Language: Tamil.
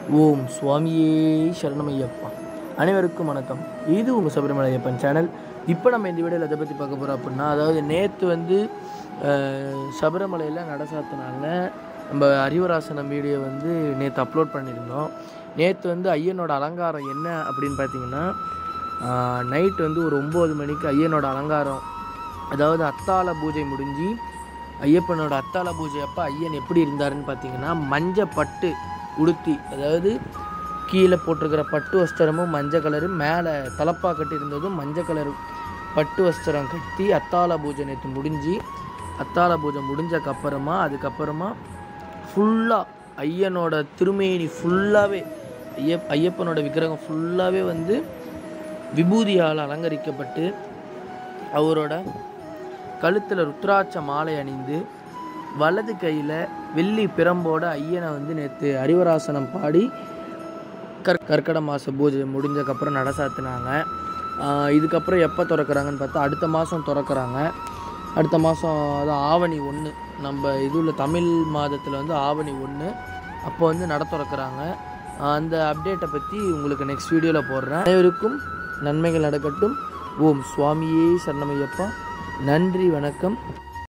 ஓம் சுவாமியே சரணமையப்பா அனைவருக்கும் வணக்கம் இது உங்கள் சபரிமலை ஐயப்பன் சேனல் இப்போ நம்ம இந்த வீடியோவில் எதை பற்றி பார்க்க போகிறோம் அப்படின்னா அதாவது நேற்று வந்து அஹ், சபரிமலையில் நட சாத்தினாங்க நம்ம அறிவராசனம் வீடியோ வந்து நேற்று அப்லோட் பண்ணியிருந்தோம் நேற்று வந்து ஐயனோட அலங்காரம் என்ன அப்படின்னு பார்த்தீங்கன்னா நைட் வந்து ஒரு ஒம்பது மணிக்கு ஐயனோட அலங்காரம் அதாவது அத்தாள பூஜை முடிஞ்சு ஐயப்பனோட அத்தாள பூஜை அப்போ ஐயன் எப்படி இருந்தாருன்னு பார்த்தீங்கன்னா மஞ்சள் பட்டு உடுத்தி அதாவது கீழே போட்டிருக்கிற பட்டு வஸ்திரமும் மஞ்சள் கலரு மேலே தலப்பா கட்டியிருந்ததும் மஞ்சள் கலர் பட்டு வஸ்திரம் கட்டி அத்தாள பூஜை நேற்று முடிஞ்சு அத்தாள பூஜை முடிஞ்சக்கப்புறமா அதுக்கப்புறமா ஃபுல்லாக ஐயனோட திருமேனி ஃபுல்லாகவே ஐய ஐயப்பனோட விக்கிரகம் ஃபுல்லாகவே வந்து விபூதியால் அலங்கரிக்கப்பட்டு அவரோட கழுத்தில் ருத்ராட்ச மாலை அணிந்து வலது கையில் வெள்ளி பிரம்போட ஐயனை வந்து நேற்று அறிவராசனம் பாடி கற் கற்கட மாத பூஜை முடிஞ்சக்கப்புறம் நட சாத்தினாங்க ஆஹ் இதுக்கப்புறம் எப்போ திறக்கிறாங்கன்னு பார்த்தா அடுத்த மாதம் திறக்கிறாங்க அடுத்த மாதம் அதான் ஆவணி ஒன்று நம்ம இதுல தமிழ் மாதத்தில் வந்து ஆவணி ஒன்று அப்போ வந்து நட திறக்கிறாங்க ஆஹ் அந்த அப்டேட்டை பற்றி உங்களுக்கு நெக்ஸ்ட் வீடியோவில் போடுறேன் அனைவருக்கும் நன்மைகள் நடக்கட்டும் ஓம் சுவாமியே சரணமையப்பா நன்றி வணக்கம்